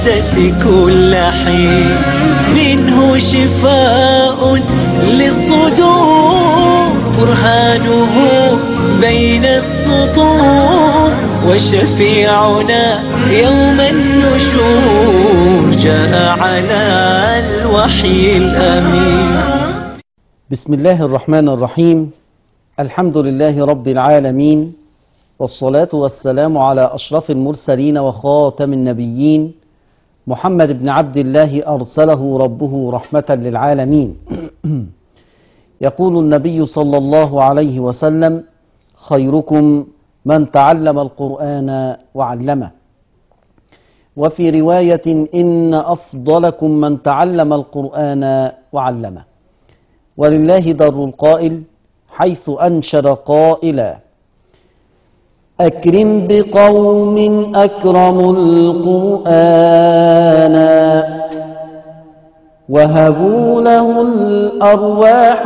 لكل حين منه شفاء للصدور برهانه بين السطور وشفيعنا يوم النشور جاء على الوحي الأمين بسم الله الرحمن الرحيم الحمد لله رب العالمين والصلاة والسلام على أشرف المرسلين وخاتم النبيين محمد بن عبد الله أرسله ربه رحمة للعالمين يقول النبي صلى الله عليه وسلم خيركم من تعلم القرآن وعلمه وفي رواية إن أفضلكم من تعلم القرآن وعلمه ولله در القائل حيث أنشد قائلا أكرم بقوم أكرموا القرآن وهبوا له الأرواح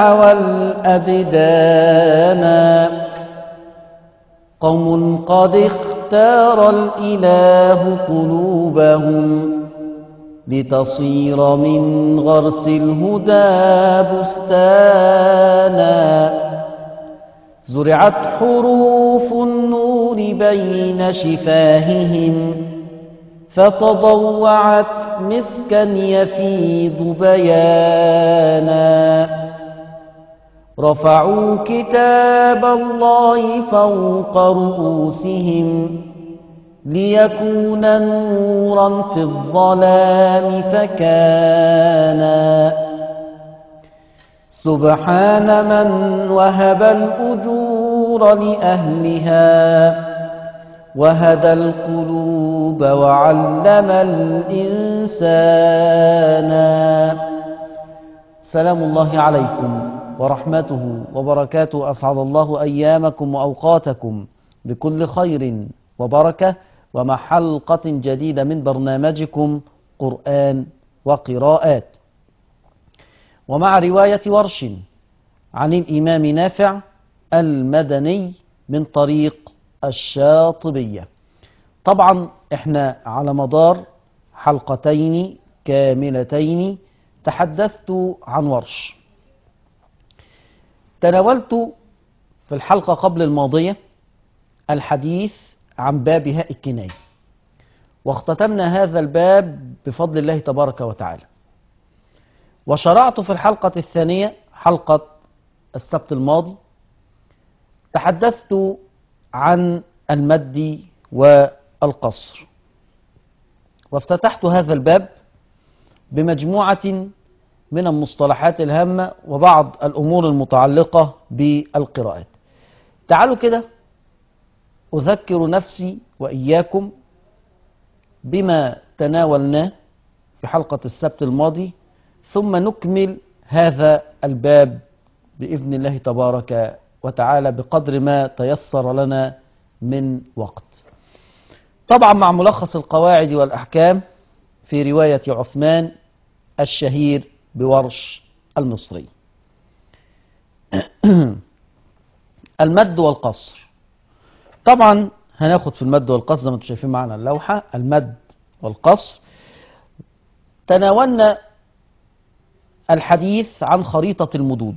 والأبدان قوم قد اختار الإله قلوبهم لتصير من غرس الهدى بستانا زرعت حروف النور بين شفاههم فتضوعت مسكا يفيض بيانا رفعوا كتاب الله فوق رؤوسهم ليكون نورا في الظلام فكانا سبحان من وهب الأجور لأهلها وهدى القلوب وعلم الإنسان سلام الله عليكم ورحمته وبركاته أسعد الله أيامكم وأوقاتكم بكل خير وبركة ومع حلقة جديدة من برنامجكم قرآن وقراءات ومع رواية ورش عن الإمام نافع المدني من طريق الشاطبية طبعا احنا على مدار حلقتين كاملتين تحدثت عن ورش تناولت في الحلقة قبل الماضية الحديث عن باب هاء الكناية واختتمنا هذا الباب بفضل الله تبارك وتعالى وشرعت في الحلقة الثانية حلقة السبت الماضي تحدثت عن المد والقصر وافتتحت هذا الباب بمجموعة من المصطلحات الهامة وبعض الأمور المتعلقة بالقراءات تعالوا كده أذكر نفسي وإياكم بما تناولناه في حلقة السبت الماضي ثم نكمل هذا الباب بإذن الله تبارك وتعالى بقدر ما تيسر لنا من وقت طبعا مع ملخص القواعد والأحكام في رواية عثمان الشهير بورش المصري المد والقصر طبعا هناخد في المد والقصر زي ما انتم شايفين معنا اللوحة المد والقصر تناولنا الحديث عن خريطة المدود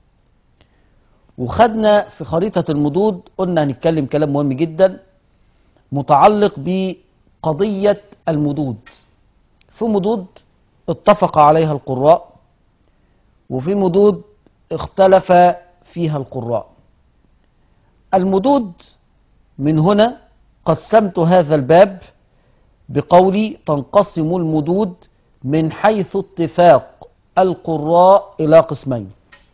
وخدنا في خريطة المدود قلنا هنتكلم كلام مهم جدا متعلق بقضية المدود في مدود اتفق عليها القراء وفي مدود اختلف فيها القراء المدود من هنا قسمت هذا الباب بقولي تنقسم المدود من حيث اتفاق القراء إلى قسمين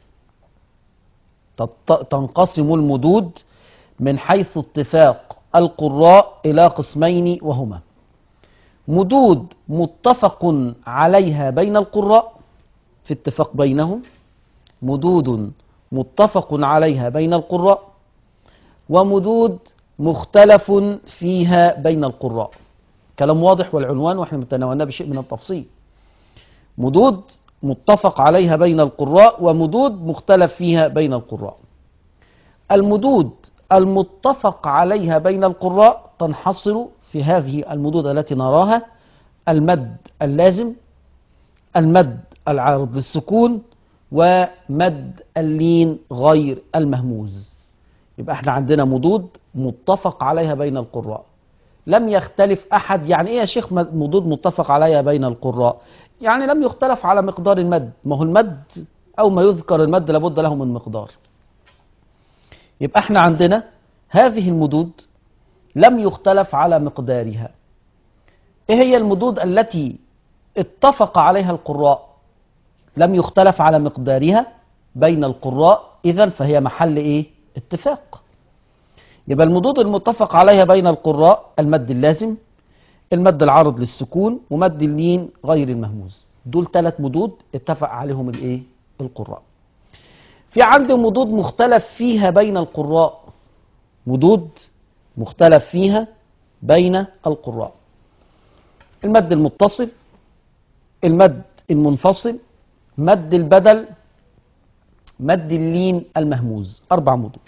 تنقسم المدود من حيث اتفاق القراء إلى قسمين وهما مدود متفق عليها بين القراء في اتفاق بينهم مدود متفق عليها بين القراء ومدود مختلف فيها بين القراء كلام واضح والعنوان واحنا متناولناه بشيء من التفصيل مدود متفق عليها بين القراء ومدود مختلف فيها بين القراء المدود المتفق عليها بين القراء تنحصر في هذه المدود التي نراها المد اللازم المد العارض للسكون ومد اللين غير المهموز يبقى احنا عندنا مدود متفق عليها بين القراء لم يختلف احد يعني ايه يا شيخ مدود متفق عليها بين القراء يعني لم يختلف على مقدار المد ما هو المد او ما يذكر المد لابد له من مقدار يبقى احنا عندنا هذه المدود لم يختلف على مقدارها ايه هي المدود التي اتفق عليها القراء لم يختلف على مقدارها بين القراء اذا فهي محل ايه اتفاق يبقى المدود المتفق عليها بين القراء المد اللازم المد العارض للسكون ومد اللين غير المهموز دول ثلاث مدود اتفق عليهم الايه القراء في عندي مدود مختلف فيها بين القراء مدود مختلف فيها بين القراء المد المتصل المد المنفصل مد البدل مد اللين المهموز أربع مدود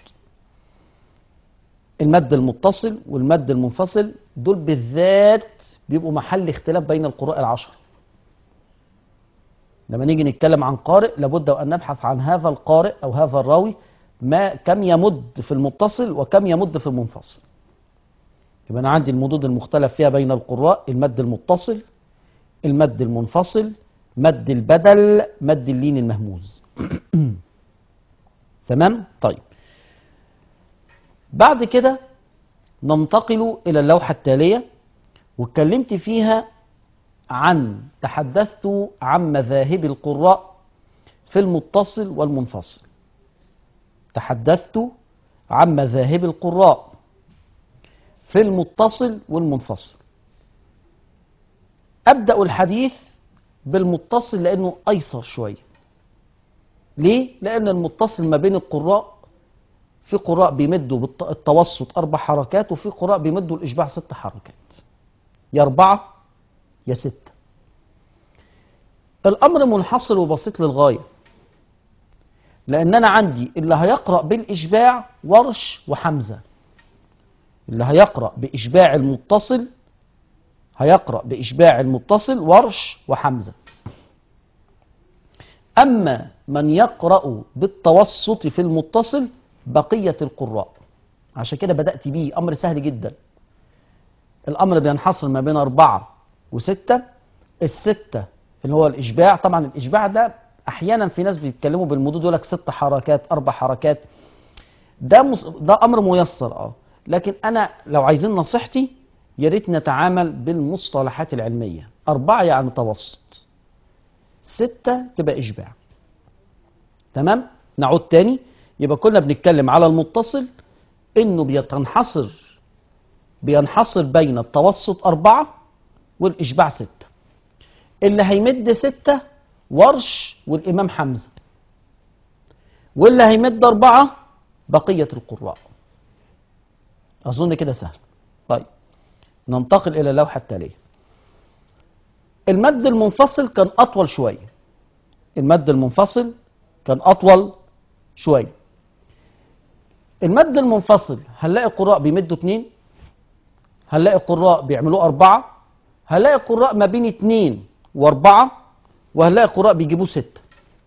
المد المتصل والمد المنفصل دول بالذات بيبقوا محل اختلاف بين القراء العشر لما نيجي نتكلم عن قارئ لابد أن نبحث عن هذا القارئ أو هذا الراوي ما كم يمد في المتصل وكم يمد في المنفصل يبقى أنا عندي المدود المختلف فيها بين القراء المد المتصل المد المنفصل مد البدل مد اللين المهموز تمام طيب بعد كده ننتقل إلى اللوحة التالية واتكلمت فيها عن تحدثت عن مذاهب القراء في المتصل والمنفصل تحدثت عن مذاهب القراء في المتصل والمنفصل أبدأ الحديث بالمتصل لأنه أيسر شوية ليه؟ لأن المتصل ما بين القراء في قراء بيمدوا بالتوسط أربع حركات وفي قراء بيمدوا الإشباع ست حركات يا أربعة يا ستة الأمر منحصر وبسيط للغاية لأن أنا عندي اللي هيقرأ بالإشباع ورش وحمزة اللي هيقرأ بإشباع المتصل هيقرأ بإشباع المتصل ورش وحمزة أما من يقرأ بالتوسط في المتصل بقية القراء عشان كده بدأت بيه أمر سهل جدا الأمر بينحصر ما بين أربعة وستة الستة اللي هو الإشباع طبعا الإشباع ده أحيانا في ناس بيتكلموا بالمدود يقول لك ست حركات أربع حركات ده مص... ده أمر ميسر أه لكن أنا لو عايزين نصيحتي يا ريت نتعامل بالمصطلحات العلمية أربعة يعني توسط ستة تبقى إشباع تمام نعود تاني يبقى كنا بنتكلم على المتصل إنه بيتنحصر بينحصر بين التوسط أربعة والإشباع ستة اللي هيمد ستة ورش والإمام حمزة واللي هيمد أربعة بقية القراء أظن كده سهل طيب ننتقل إلى اللوحة التالية المد المنفصل كان أطول شوية المد المنفصل كان أطول شوية المد المنفصل هنلاقي قراء بيمدوا اتنين هنلاقي قراء بيعملوه أربعة هنلاقي قراء ما بين اتنين وأربعة وهنلاقي قراء بيجيبوه ستة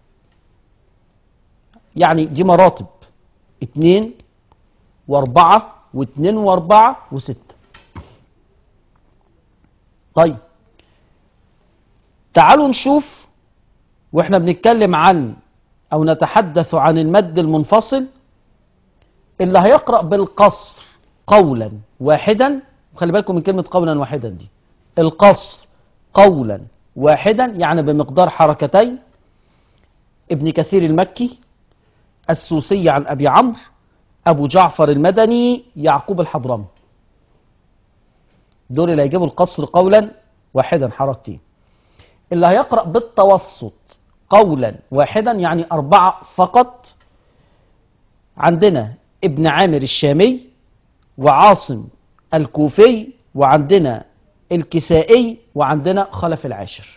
يعني دي مراتب اتنين وأربعة واتنين وأربعة وستة طيب تعالوا نشوف واحنا بنتكلم عن او نتحدث عن المد المنفصل اللي هيقرأ بالقصر قولا واحدا وخلي بالكم من كلمة قولا واحدا دي القصر قولا واحدا يعني بمقدار حركتين ابن كثير المكي السوسي عن أبي عمرو أبو جعفر المدني يعقوب الحضرمي دول اللي هيجيبوا القصر قولا واحدا حركتين اللي هيقرأ بالتوسط قولا واحدا يعني أربعة فقط عندنا ابن عامر الشامي وعاصم الكوفي وعندنا الكسائي وعندنا خلف العاشر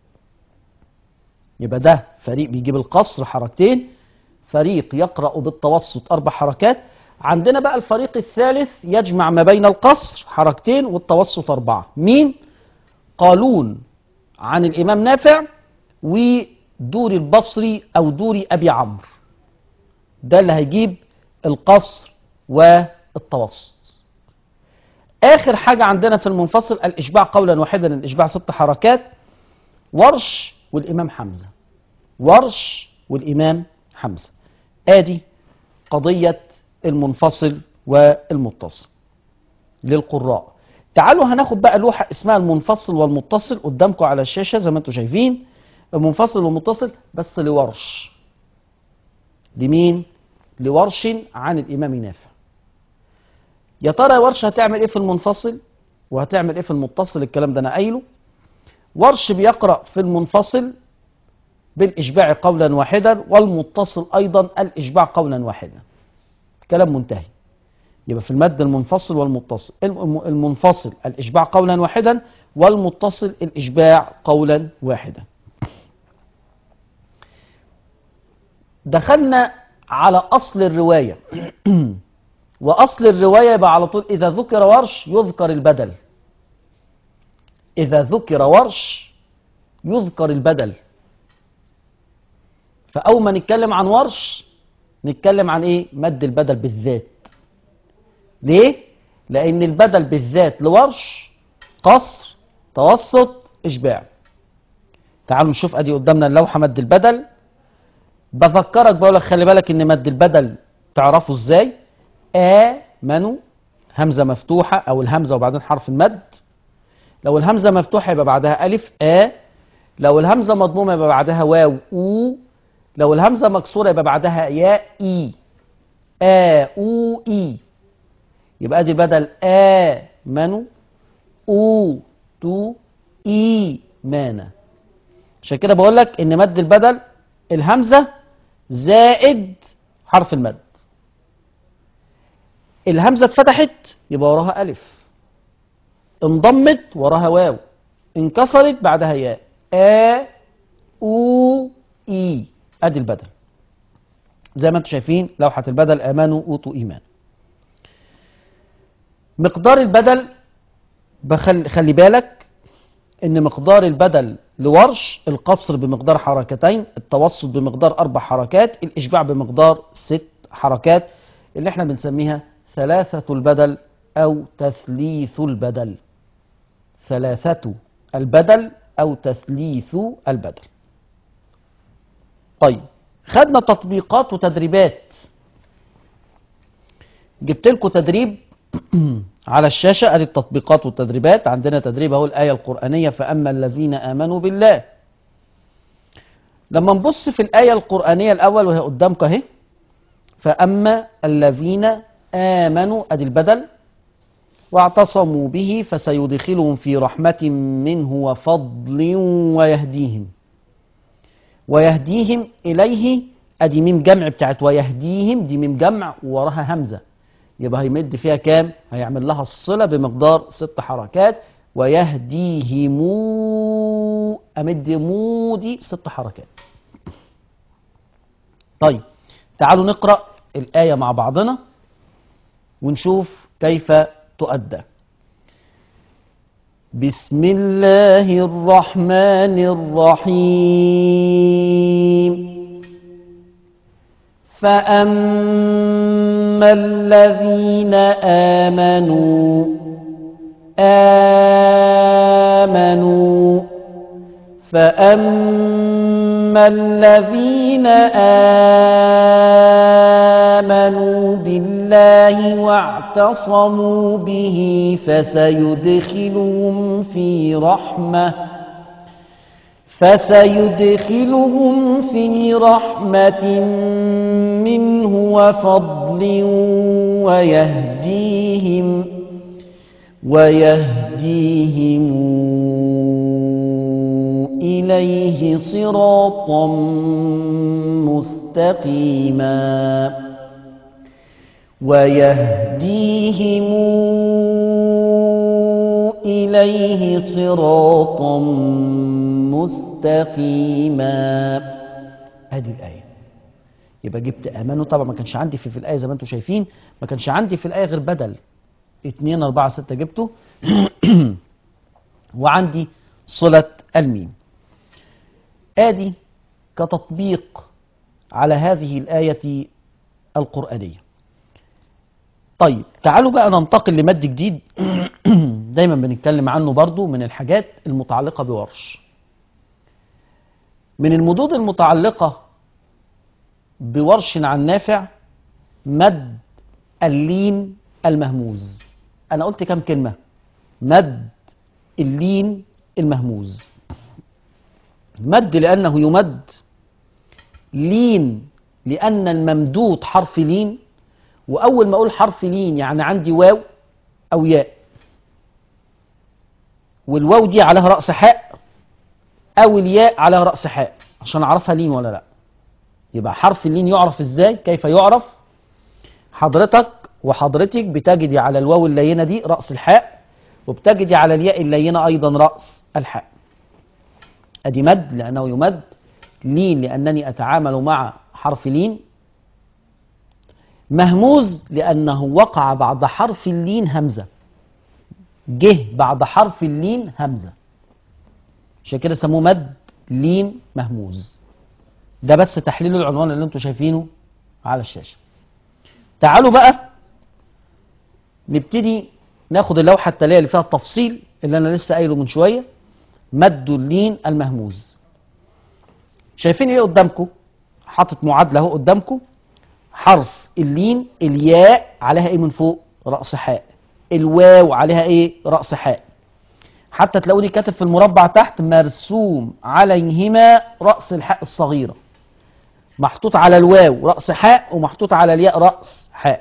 يبقى ده فريق بيجيب القصر حركتين فريق يقرأ بالتوسط أربع حركات عندنا بقى الفريق الثالث يجمع ما بين القصر حركتين والتوسط أربعة مين؟ قالون عن الإمام نافع ودور البصري أو دور أبي عمرو ده اللي هيجيب القصر والتوسط آخر حاجة عندنا في المنفصل الإشباع قولا واحدا الإشباع ست حركات ورش والإمام حمزة ورش والإمام حمزة آدي قضية المنفصل والمتصل للقراء تعالوا هناخد بقى لوحة اسمها المنفصل والمتصل قدامكم على الشاشة زي ما انتم شايفين المنفصل والمتصل بس لورش لمين؟ لورش عن الإمام نافع يا ترى يا ورش هتعمل ايه في المنفصل وهتعمل ايه في المتصل الكلام ده انا قايله ورش بيقرأ في المنفصل بالإشباع قولا واحدا والمتصل أيضا الإشباع قولا واحدا كلام منتهي يبقى في المد المنفصل والمتصل الم- المنفصل الإشباع قولا واحدا والمتصل الإشباع قولا واحدا دخلنا على أصل الرواية وأصل الرواية يبقى على طول إذا ذكر ورش يذكر البدل إذا ذكر ورش يذكر البدل فأول ما نتكلم عن ورش نتكلم عن إيه مد البدل بالذات ليه لأن البدل بالذات لورش قصر توسط إشباع تعالوا نشوف أدي قدامنا اللوحة مد البدل بفكرك بقول لك خلي بالك ان مد البدل تعرفه ازاي آمنوا همزة مفتوحة او الهمزة وبعدين حرف المد لو الهمزة مفتوحة يبقى بعدها ألف آ لو الهمزة مضمومة يبقى بعدها واو أو لو الهمزة مكسورة يبقى بعدها ياء إي آ أو إي يبقى دي بدل آمنوا أو تو إي مانا عشان كده بقول لك ان مد البدل الهمزة زائد حرف المد الهمزة اتفتحت يبقى وراها ألف انضمت وراها واو انكسرت بعدها ياء آ أو إي أدي البدل زي ما انتم شايفين لوحة البدل آمنوا أوتوا إيمان مقدار البدل بخل خلي بالك ان مقدار البدل لورش القصر بمقدار حركتين التوسط بمقدار اربع حركات الاشباع بمقدار ست حركات اللي احنا بنسميها ثلاثة البدل او تثليث البدل ثلاثة البدل او تثليث البدل طيب خدنا تطبيقات وتدريبات جبت لكم تدريب على الشاشة ادي التطبيقات والتدريبات عندنا تدريب اهو الآية القرآنية فأما الذين آمنوا بالله لما نبص في الآية القرآنية الأول وهي قدامك اهي فأما الذين آمنوا ادي البدل واعتصموا به فسيدخلهم في رحمة منه وفضل ويهديهم ويهديهم إليه ادي ميم جمع بتاعت ويهديهم دي ميم جمع وراها همزة يبقى هيمد فيها كام هيعمل لها الصلة بمقدار ست حركات ويهديهم أمد مو دي ست حركات طيب تعالوا نقرأ الآية مع بعضنا ونشوف كيف تؤدى بسم الله الرحمن الرحيم فأما الذين آمنوا آمنوا فأما الذين آمنوا بالله واعتصموا به فسيدخلهم في رحمه فسيدخلهم في رحمة منه وفضل ويهديهم ويهديهم إليه صراطا مستقيما ويهديهم إليه صراطا مستقيما هذه الآية يبقى جبت آمنوا طبعا ما كانش عندي في, في الآية زي ما انتم شايفين ما كانش عندي في الآية غير بدل اتنين أربعة ستة جبته وعندي صلة الميم آدي كتطبيق على هذه الآية القرآنية طيب تعالوا بقى ننتقل لمد جديد دايما بنتكلم عنه برضو من الحاجات المتعلقة بورش من المدود المتعلقة بورش عن نافع مد اللين المهموز أنا قلت كم كلمة مد اللين المهموز مد لأنه يمد لين لأن الممدود حرف لين وأول ما أقول حرف لين يعني عندي واو أو ياء والواو دي عليها رأس حاء أو الياء عليها رأس حاء عشان أعرفها لين ولا لا يبقى حرف اللين يعرف إزاي كيف يعرف حضرتك وحضرتك بتجدي على الواو اللينة دي رأس الحاء وبتجدي على الياء اللينة أيضا رأس الحاء أدي مد لأنه يمد لين لأنني أتعامل مع حرف لين مهموز لأنه وقع بعد حرف اللين همزة جه بعد حرف اللين همزة عشان كده سموه مد لين مهموز ده بس تحليل العنوان اللي انتم شايفينه على الشاشة تعالوا بقى نبتدي ناخد اللوحة التالية اللي فيها التفصيل اللي انا لسه قايله من شوية مد اللين المهموز شايفين ايه قدامكم حاطط معادلة اهو قدامكم حرف اللين الياء عليها ايه من فوق رأس حاء الواو عليها ايه رأس حاء حتى تلاقوني كاتب في المربع تحت مرسوم عليهما رأس الحاء الصغيرة محطوط على الواو رأس حاء ومحطوط على الياء رأس حاء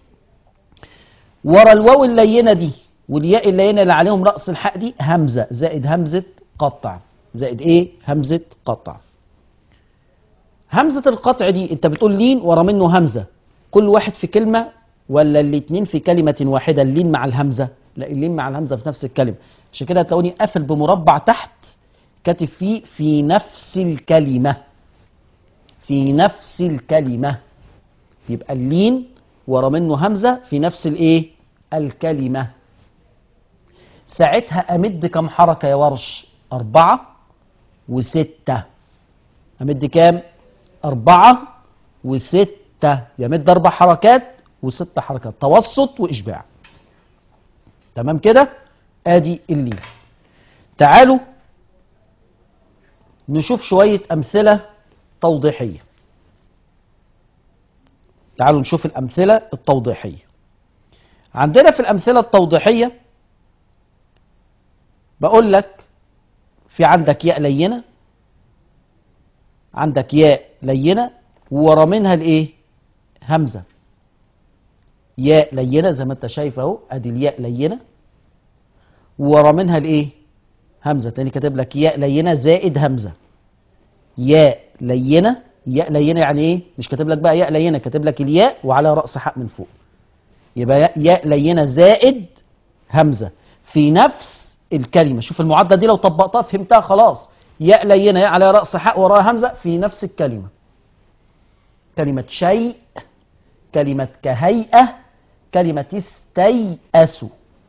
ورا الواو اللينة دي والياء اللينة اللي عليهم رأس الحاء دي همزة زائد همزة قطع زائد ايه همزة قطع همزة القطع دي انت بتقول لين ورا منه همزة كل واحد في كلمة ولا الاتنين في كلمة واحدة اللين مع الهمزة لا اللين مع الهمزة في نفس الكلمة عشان كده هتلاقوني قافل بمربع تحت كاتب فيه في نفس الكلمة في نفس الكلمة يبقى اللين ورا منه همزة في نفس الايه الكلمة ساعتها أمد كم حركة يا ورش أربعة وستة أمد كام أربعة وستة يمد أربع حركات وست حركات توسط وإشباع تمام كده آدي اللين تعالوا نشوف شوية أمثلة توضيحية تعالوا نشوف الأمثلة التوضيحية عندنا في الأمثلة التوضيحية بقول لك في عندك ياء لينة عندك ياء لينة ورا منها الايه همزة ياء لينة زي ما انت شايف اهو ادي الياء لينة ورا منها الايه همزة تاني كاتب لك ياء لينة زائد همزة ياء لينة ياء لينة يعني ايه مش كاتب لك بقى ياء لينة كاتب لك الياء وعلى رأس حق من فوق يبقى ياء- ياء لينة زائد همزة في نفس الكلمة شوف المعادلة دي لو طبقتها فهمتها خلاص ياء لينة ياء على رأس حق وراها همزة في نفس الكلمة كلمة شيء كلمة كهيئة كلمة استيأس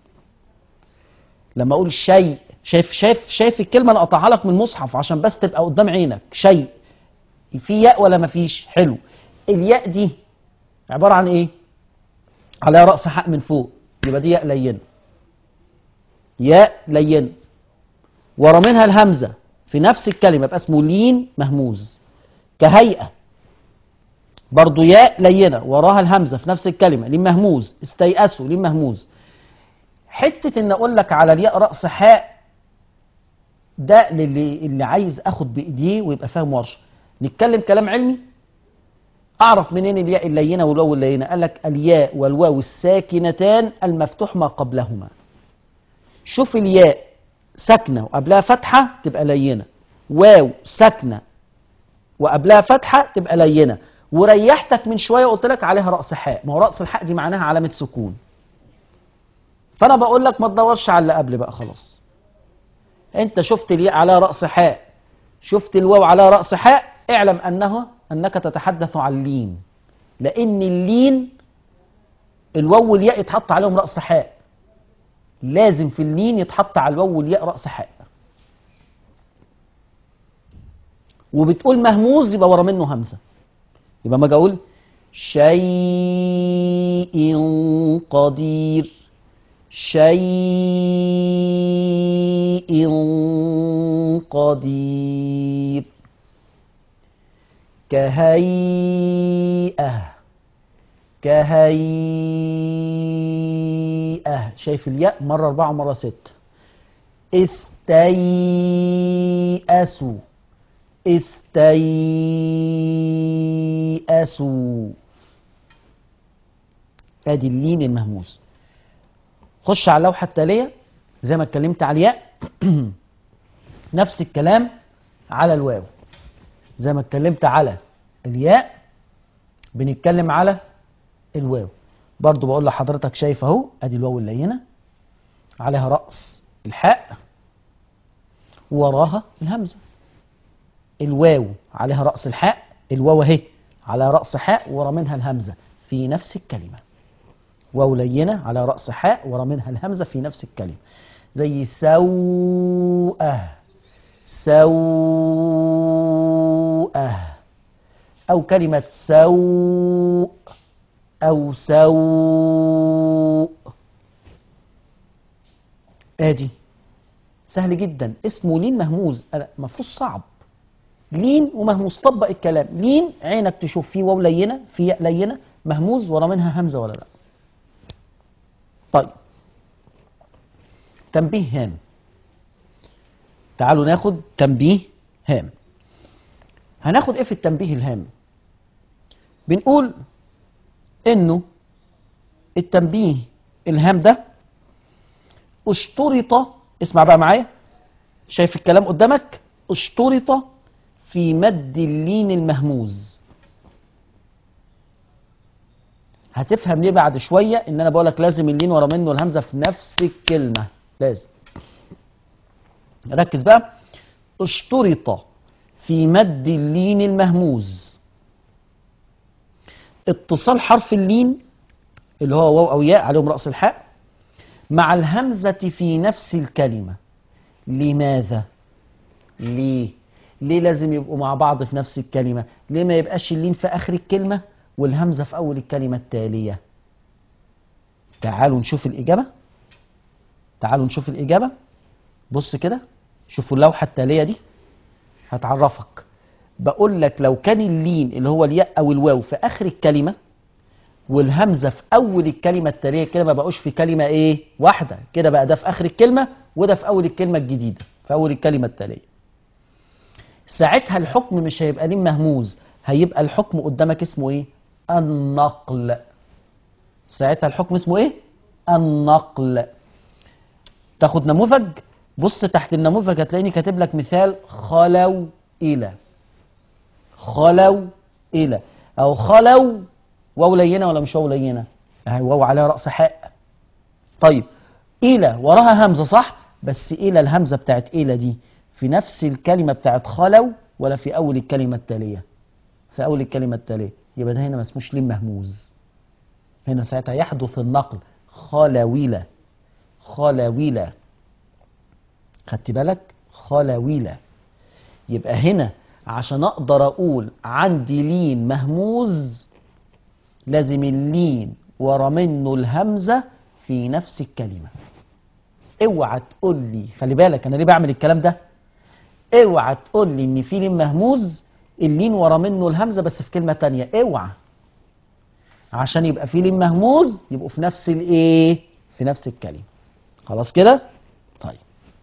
لما اقول شيء شايف شايف شايف الكلمة انا قطعها لك من المصحف عشان بس تبقى قدام عينك شيء في ياء ولا ما فيش حلو الياء دي عبارة عن ايه عليها رأس حق من فوق يبقى دي ياء لينة ياء لينة ورا منها الهمزة في نفس الكلمة يبقى اسمه لين مهموز كهيئة برضو ياء لينة وراها الهمزة في نفس الكلمة لين مهموز استيأسوا لين مهموز حتة ان اقول لك على الياء رأس حاء ده للي اللي عايز اخد بايديه ويبقى فاهم ورشه نتكلم كلام علمي اعرف منين الياء اللينه والواو اللينه قال لك الياء والواو الساكنتان المفتوح ما قبلهما شوف الياء ساكنه وقبلها فتحه تبقى لينه واو ساكنه وقبلها فتحه تبقى لينه وريحتك من شويه قلت لك عليها راس حاء ما هو راس الحاء دي معناها علامه سكون فانا بقول لك ما تدورش على اللي قبل بقى خلاص انت شفت الياء على راس حاء شفت الواو على راس حاء اعلم انه انك تتحدث عن اللين لان اللين الواو والياء يتحط عليهم راس حاء لازم في اللين يتحط على الواو والياء راس حاء وبتقول مهموز يبقى ورا منه همزة يبقى ما اجي اقول شيء قدير شيء قدير كهيئة كهيئة شايف الياء مرة أربعة ومرة ستة استيأسوا استيأسوا ادي اللين المهموس خش على اللوحة التالية زي ما اتكلمت على الياء نفس الكلام على الواو زي ما اتكلمت على الياء بنتكلم على الواو برضو بقول لحضرتك شايف اهو ادي الواو اللينة عليها رأس الحاء وراها الهمزة الواو عليها رأس الحاء الواو اهي على رأس حاء ورا منها الهمزة في نفس الكلمة واو لينة على رأس حاء ورا منها الهمزة في نفس الكلمة زي سوءة سوءة أو كلمة سوء أو سوء آدي سهل جدا اسمه لين مهموز المفروض صعب لين ومهموز طبق الكلام لين عينك تشوف فيه واو لينة في ياء لينة مهموز ورا منها همزة ولا لا طيب تنبيه هام تعالوا ناخد تنبيه هام هناخد ايه في التنبيه الهام بنقول انه التنبيه الهام ده اشترط اسمع بقى معايا شايف الكلام قدامك اشترط في مد اللين المهموز هتفهم ليه بعد شوية ان انا بقولك لازم اللين ورا منه الهمزة في نفس الكلمة لازم ركز بقى اشترط في مد اللين المهموز اتصال حرف اللين اللي هو واو او ياء عليهم رأس الحاء مع الهمزة في نفس الكلمة لماذا ليه ليه لازم يبقوا مع بعض في نفس الكلمة ليه ما يبقاش اللين في آخر الكلمة والهمزة في أول الكلمة التالية تعالوا نشوف الإجابة تعالوا نشوف الإجابة بص كده شوفوا اللوحة التالية دي هتعرفك بقول لك لو كان اللين اللي هو الياء أو الواو في آخر الكلمة والهمزة في أول الكلمة التالية كده ما بقوش في كلمة إيه واحدة كده بقى ده في آخر الكلمة وده في أول الكلمة الجديدة في أول الكلمة التالية ساعتها الحكم مش هيبقى لين مهموز هيبقى الحكم قدامك اسمه إيه النقل ساعتها الحكم اسمه إيه النقل تاخد نموذج بص تحت النموذج هتلاقيني كاتب لك مثال خلو إلى خلو إلى أو خلو واو لينة ولا مش واو لينة اهي واو عليها رأس حاء طيب إلى وراها همزة صح بس إلى الهمزة بتاعت إلى دي في نفس الكلمة بتاعت خلو ولا في أول الكلمة التالية في أول الكلمة التالية يبقى ده هنا ما اسموش لين مهموز هنا ساعتها يحدث النقل خلويلة خلويلة خدت بالك خلويلة يبقى هنا عشان أقدر أقول عندي لين مهموز لازم اللين ورا منه الهمزة في نفس الكلمة اوعى تقول لي خلي بالك انا ليه بعمل الكلام ده اوعى تقول لي ان في لين مهموز اللين ورا منه الهمزة بس في كلمة تانية اوعى عشان يبقى في لين مهموز يبقوا في نفس الايه في نفس الكلمة خلاص كده طيب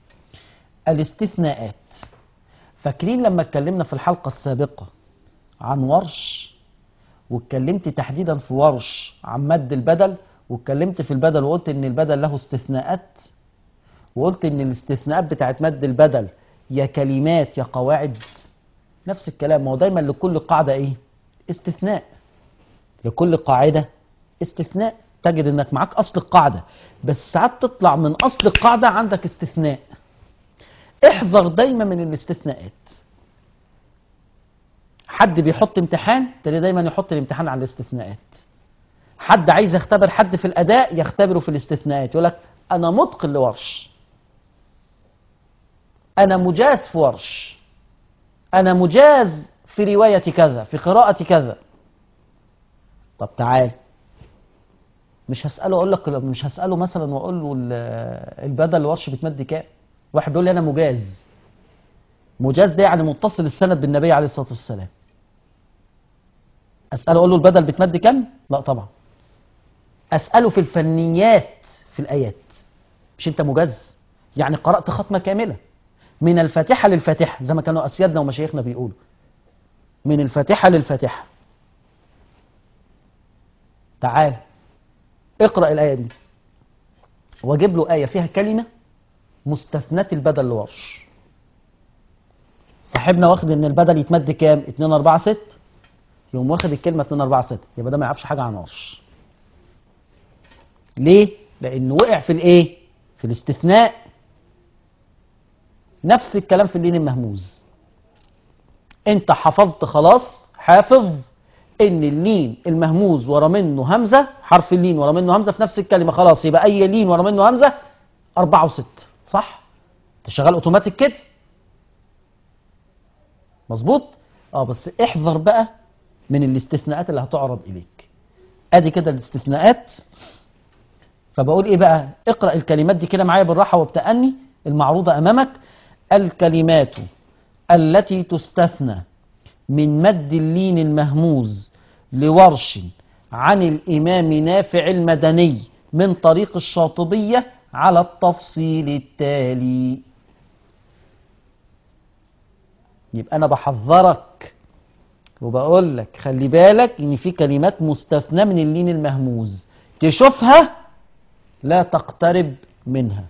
الاستثناءات فاكرين لما اتكلمنا في الحلقة السابقة عن ورش واتكلمت تحديدا في ورش عن مد البدل واتكلمت في البدل وقلت ان البدل له استثناءات وقلت ان الاستثناءات بتاعت مد البدل يا كلمات يا قواعد نفس الكلام ما هو دايما لكل قاعدة ايه استثناء لكل قاعدة استثناء تجد انك معاك اصل القاعدة بس ساعات تطلع من اصل القاعدة عندك استثناء احذر دايما من الاستثناءات حد بيحط امتحان تلاقيه دايما يحط الامتحان على الاستثناءات حد عايز يختبر حد في الاداء يختبره في الاستثناءات يقول لك انا متقن لورش انا مجاز في ورش أنا مجاز في رواية كذا في قراءة كذا طب تعال مش هسأله أقول لك مش هسأله مثلا وأقول له ال- البدل الورش بتمد كام واحد بيقول لي أنا مجاز مجاز ده يعني متصل السند بالنبي عليه الصلاة والسلام أسأله أقول له البدل بتمد كام لا طبعا أسأله في الفنيات في الآيات مش أنت مجاز يعني قرأت ختمة كاملة من الفاتحة للفاتحة زي ما كانوا أسيادنا ومشايخنا بيقولوا من الفاتحة للفاتحة تعال اقرأ الآية دي واجيب له آية فيها كلمة مستثنات البدل لورش صاحبنا واخد ان البدل يتمد كام 2 4 6 يقوم واخد الكلمة 2 4 6 يبقى ده ما يعرفش حاجة عن ورش ليه لانه وقع في الايه في الاستثناء نفس الكلام في اللين المهموز انت حفظت خلاص حافظ ان اللين المهموز ورا منه همزه حرف اللين ورا منه همزه في نفس الكلمه خلاص يبقى اي لين ورا منه همزه أربعة وستة صح انت شغال اوتوماتيك كده مظبوط اه بس احذر بقى من الاستثناءات اللي هتعرض اليك ادي كده الاستثناءات فبقول ايه بقى اقرا الكلمات دي كده معايا بالراحه وبتأني المعروضه امامك الكلمات التي تستثنى من مد اللين المهموز لورش عن الإمام نافع المدني من طريق الشاطبية على التفصيل التالي يبقى أنا بحذرك وبقول لك خلي بالك إن في كلمات مستثنى من اللين المهموز تشوفها لا تقترب منها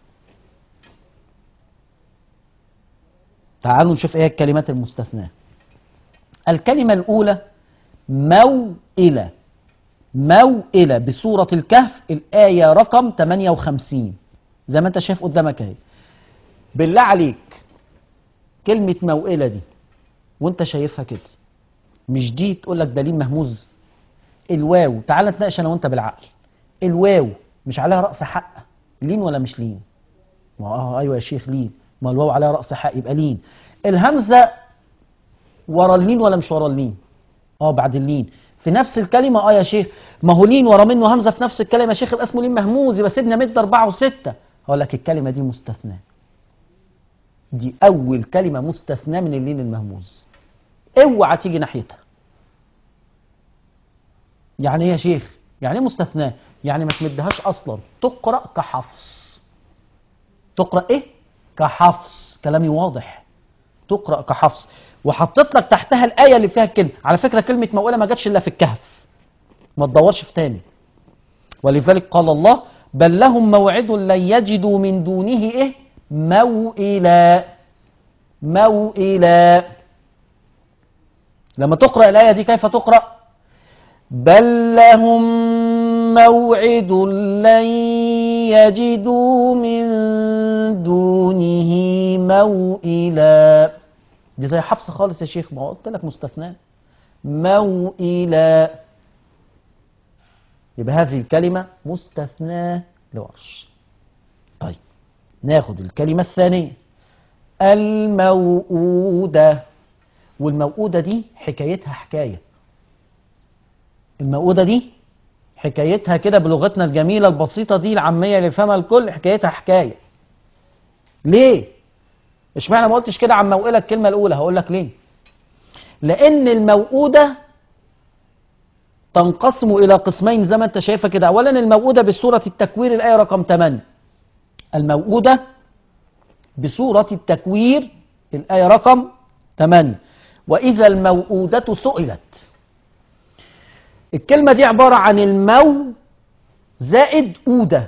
تعالوا نشوف ايه الكلمات المستثناه الكلمة الأولى موئلة موئلة بسورة الكهف الآية رقم 58 زي ما أنت شايف قدامك اهي بالله عليك كلمة موئلة دي وأنت شايفها كده مش دي تقول لك دليل مهموز الواو تعال نتناقش أنا وأنت بالعقل الواو مش عليها رأس حق لين ولا مش لين؟ ما اه ايوه يا شيخ لين ما الواو عليها رأس حق يبقى لين الهمزة ورا اللين ولا مش ورا اللين اه بعد اللين في نفس الكلمة اه يا شيخ ما هو لين ورا منه همزة في نفس الكلمة يا شيخ يبقى اسمه لين مهموز يبقى سيبنا مد أربعة وستة هقول لك الكلمة دي مستثناة دي أول كلمة مستثناة من اللين المهموز اوعى تيجي ناحيتها يعني ايه يا شيخ يعني ايه مستثناة يعني ما تمدهاش أصلا تقرأ كحفص تقرأ ايه كحفص كلامي واضح تقرأ كحفص وحطيت لك تحتها الآية اللي فيها الكلمة على فكرة كلمة موئلة ما جاتش إلا في الكهف ما تدورش في تاني ولذلك قال الله بل لهم موعد لن يجدوا من دونه إيه موئلا موئلا لما تقرأ الآية دي كيف تقرأ بل لهم موعد لن يجدوا من دونه موئلا دي زي حفص خالص يا شيخ ما قلت لك مستثنى موئلا يبقى هذه الكلمة مستثناة لورش طيب ناخد الكلمة الثانية الموؤودة والموؤودة دي حكايتها حكاية الموؤودة دي حكايتها كده بلغتنا الجميلة البسيطة دي العامية اللي يفهمها الكل حكايتها حكاية ليه؟ اشمعنى ما قلتش كده عن موئلة الكلمة الأولى هقول لك ليه لأن الموؤودة تنقسم إلى قسمين زي ما أنت شايفها كده أولا الموؤودة بسورة التكوير الآية رقم 8 الموؤودة بسورة التكوير الآية رقم 8 وإذا الموؤودة سئلت الكلمة دي عبارة عن المو زائد أودة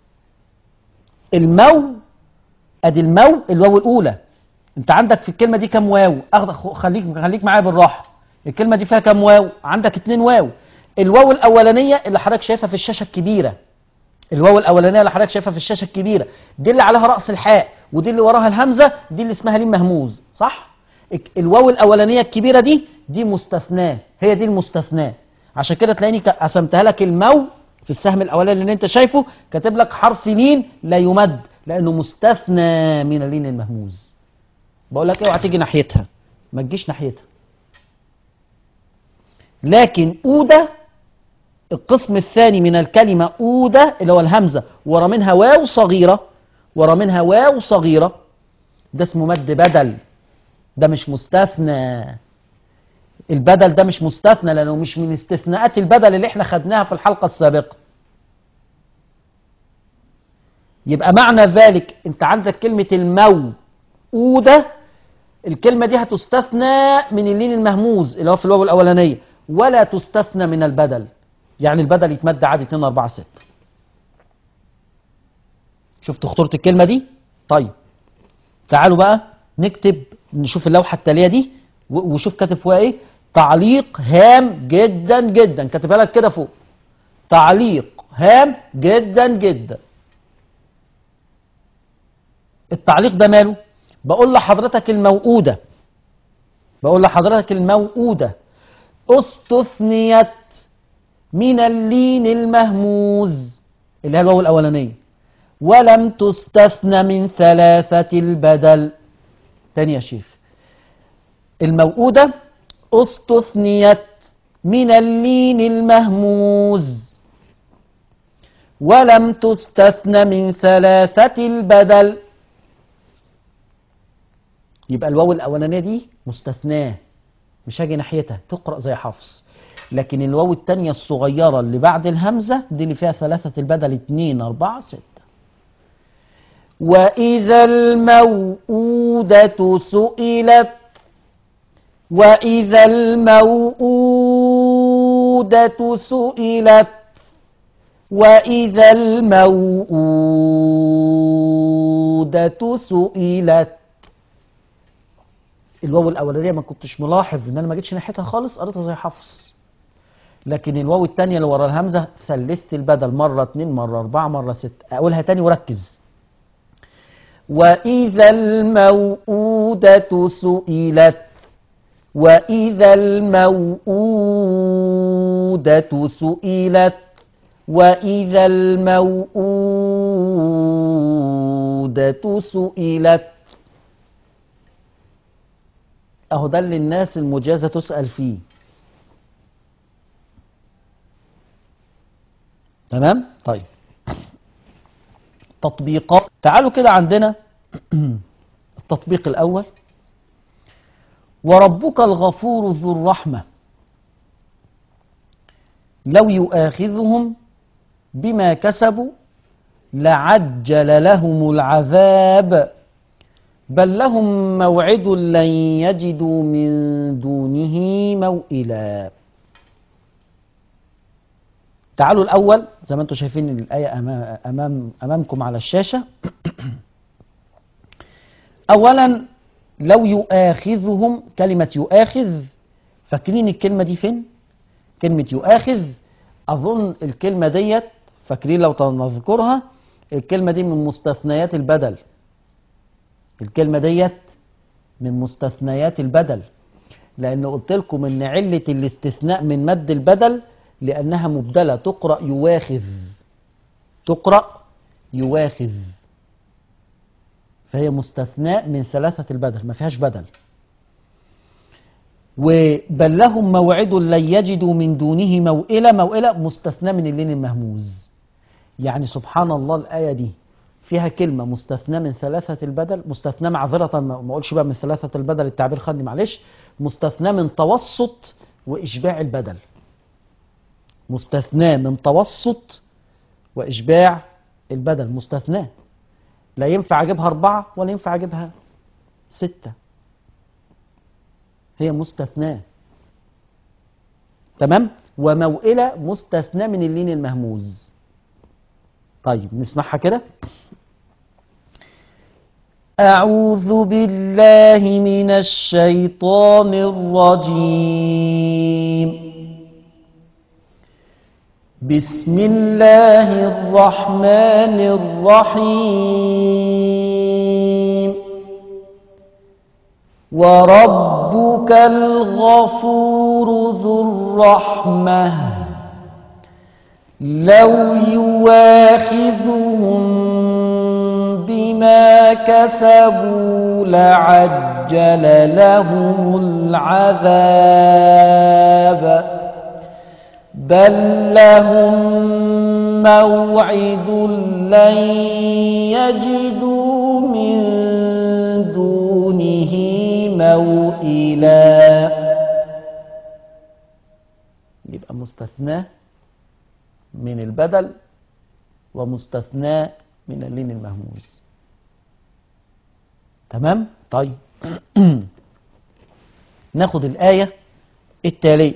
المو ادي المو الواو الاولى انت عندك في الكلمه دي كام واو اخد خليك خليك معايا بالراحه الكلمه دي فيها كام واو عندك اتنين واو الواو الاولانيه اللي حضرتك شايفها في الشاشه الكبيره الواو الاولانيه اللي حضرتك شايفها في الشاشه الكبيره دي اللي عليها راس الحاء ودي اللي وراها الهمزه دي اللي اسمها لين مهموز صح الواو الاولانيه الكبيره دي دي مستثناه هي دي المستثناه عشان كده تلاقيني قسمتها لك المو في السهم الاولاني اللي انت شايفه كاتب لك حرف لين لا يمد لانه مستثنى من اللين المهموز بقول لك اوعى تيجي ناحيتها ما تجيش ناحيتها لكن أودة القسم الثاني من الكلمة أودة اللي هو الهمزة ورا منها واو صغيرة ورا منها واو صغيرة ده اسمه مد بدل ده مش مستثنى البدل ده مش مستثنى لأنه مش من استثناءات البدل اللي احنا خدناها في الحلقة السابقة يبقى معنى ذلك انت عندك كلمة المو أودة الكلمة دي هتستثنى من اللين المهموز اللي هو في الواو الأولانية ولا تستثنى من البدل يعني البدل يتمد عادي 2 4 6 شفت خطورة الكلمة دي طيب تعالوا بقى نكتب نشوف اللوحة التالية دي و- وشوف كاتب فيها ايه تعليق هام جدا جدا كاتبها لك كده فوق تعليق هام جدا جدا التعليق ده ماله بقول لحضرتك الموؤودة بقول لحضرتك الموؤودة استثنيت من اللين المهموز اللي هي الواو الأولانية ولم تستثن من ثلاثة البدل تاني يا شيخ الموؤودة استثنيت من اللين المهموز ولم تستثن من ثلاثة البدل يبقى الواو الأولانية دي مستثناه مش هاجي ناحيتها تقرأ زي حفص لكن الواو التانية الصغيرة اللي بعد الهمزة دي اللي فيها ثلاثة البدل اتنين أربعة ستة وإذا الموءودة سئلت وإذا الموءودة سئلت وإذا الموءودة سئلت الواو الأولانية ما كنتش ملاحظ إن أنا ما جيتش ناحيتها خالص قريتها زي حفص لكن الواو التانية اللي ورا الهمزة ثلثت البدل مرة اتنين مرة أربعة مرة ستة أقولها تاني وركز وإذا الموءودة سئلت وإذا الموءودة سئلت وإذا الموءودة سئلت أهو ده اللي الناس المجازة تسأل فيه تمام طيب تطبيقات تعالوا كده عندنا التطبيق الأول وربك الغفور ذو الرحمة لو يؤاخذهم بما كسبوا لعجل لهم العذاب بل لهم موعد لن يجدوا من دونه موئلا تعالوا الأول زي ما انتم شايفين الآية أمام, أمام أمامكم على الشاشة أولا لو يؤاخذهم كلمة يؤاخذ فاكرين الكلمة دي فين؟ كلمة يؤاخذ أظن الكلمة ديت فاكرين لو نذكرها الكلمة دي من مستثنيات البدل الكلمة ديت من مستثنيات البدل لأن قلت لكم إن علة الاستثناء من مد البدل لأنها مبدلة تقرأ يواخذ تقرأ يواخذ فهي مستثناء من ثلاثة البدل ما فيهاش بدل وبل لهم موعد لن يجدوا من دونه موئلة موئلة مستثنى من اللين المهموز يعني سبحان الله الآية دي فيها كلمة مستثنى من ثلاثة البدل مستثنى معذرة ما ما اقولش بقى من ثلاثة البدل التعبير خدني معلش مستثنى من توسط وإشباع البدل مستثنى من توسط وإشباع البدل مستثنى لا ينفع أجيبها أربعة ولا ينفع أجيبها ستة هي مستثناة تمام وموئلة مستثنى من اللين المهموز طيب نسمعها كده أعوذ بالله من الشيطان الرجيم بسم الله الرحمن الرحيم وربك الغفور ذو الرحمة لو يواخذهم بما ما كسبوا لعجل لهم العذاب بل لهم موعد لن يجدوا من دونه موئلا يبقى مستثناه من البدل ومستثناه من اللين المهموز تمام طيب ناخد الآية التالية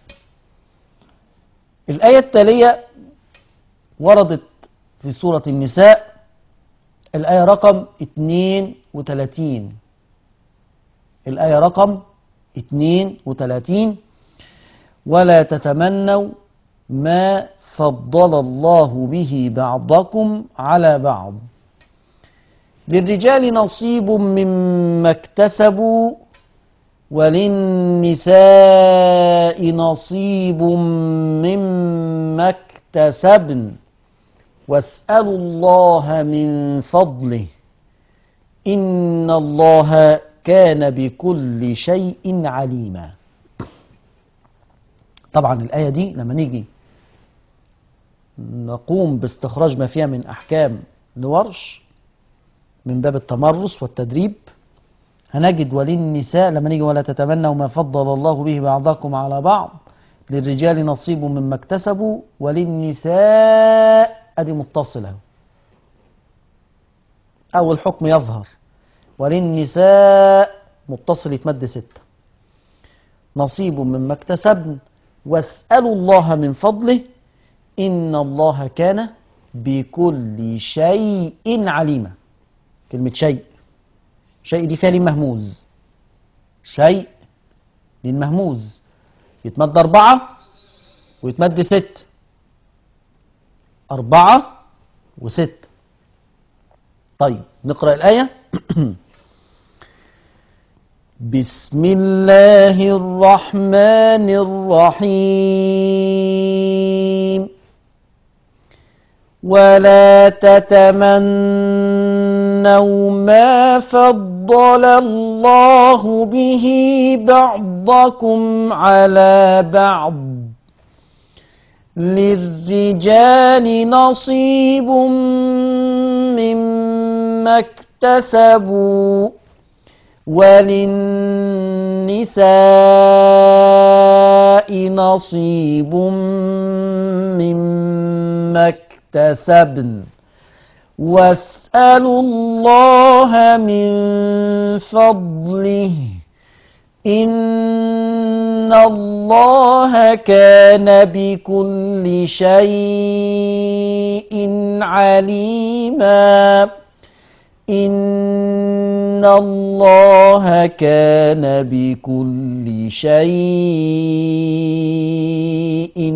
الآية التالية وردت في سورة النساء الآية رقم 32 الآية رقم 32 ولا تتمنوا ما فضل الله به بعضكم على بعض للرجال نصيب مما اكتسبوا وللنساء نصيب مما اكتسبن واسألوا الله من فضله إن الله كان بكل شيء عليما طبعا الآية دي لما نيجي نقوم باستخراج ما فيها من أحكام لورش من باب التمرس والتدريب هنجد وللنساء لما نيجي ولا تتمنوا ما فضل الله به بعضكم على بعض للرجال نصيب مما اكتسبوا وللنساء ادي متصله أو الحكم يظهر وللنساء متصل يتمد ستة نصيب مما اكتسبن واسألوا الله من فضله إن الله كان بكل شيء عليما كلمة شيء شيء دي فيها لين مهموز شيء لين مهموز يتمد أربعة ويتمد ست أربعة وست طيب نقرأ الآية بسم الله الرحمن الرحيم ولا تتمنوا ما فضل الله به بعضكم على بعض للرجال نصيب مما اكتسبوا وللنساء نصيب مما اكتسبن واسألوا الله من فضله إن الله كان بكل شيء عليما إن الله كان بكل شيء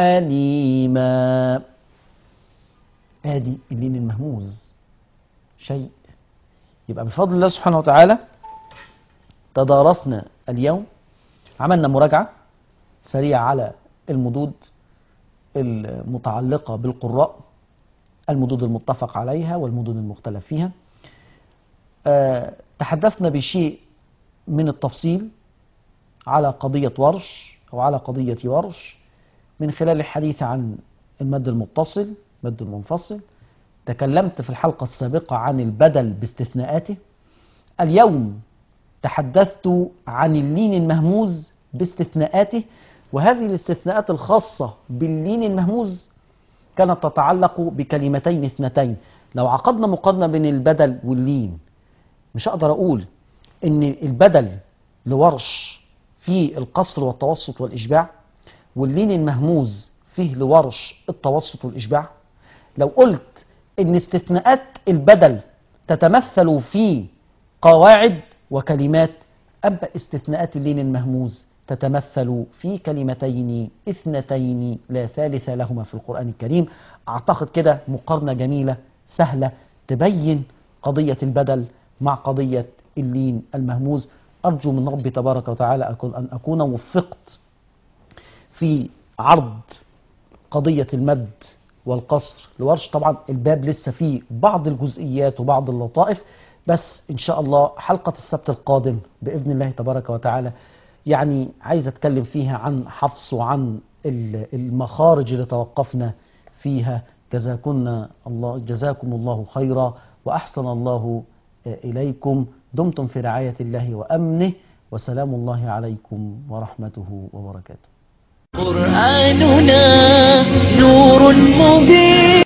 عليما ادي اللين المهموز شيء يبقى بفضل الله سبحانه وتعالى تدارسنا اليوم عملنا مراجعة سريعة على المدود المتعلقة بالقراء المدود المتفق عليها والمدود المختلف فيها أه تحدثنا بشيء من التفصيل على قضية ورش أو على قضية ورش من خلال الحديث عن المد المتصل المد المنفصل تكلمت في الحلقة السابقة عن البدل باستثناءاته اليوم تحدثت عن اللين المهموز باستثناءاته وهذه الاستثناءات الخاصة باللين المهموز كانت تتعلق بكلمتين اثنتين لو عقدنا مقارنة بين البدل واللين مش هقدر أقول إن البدل لورش فيه القصر والتوسط والإشباع واللين المهموز فيه لورش التوسط والإشباع لو قلت إن استثناءات البدل تتمثل في قواعد وكلمات أما استثناءات اللين المهموز تتمثل في كلمتين اثنتين لا ثالث لهما في القرآن الكريم أعتقد كده مقارنة جميلة سهلة تبين قضية البدل مع قضية اللين المهموز أرجو من ربي تبارك وتعالى أن أكون وفقت في عرض قضية المد والقصر لورش طبعا الباب لسه فيه بعض الجزئيات وبعض اللطائف بس إن شاء الله حلقة السبت القادم بإذن الله تبارك وتعالى يعني عايز أتكلم فيها عن حفص وعن ال- المخارج اللي توقفنا فيها جزاكن الله جزاكم الله خيرا وأحسن الله إليكم دمتم في رعاية الله وأمنه وسلام الله عليكم ورحمته وبركاته قرآننا نور مبين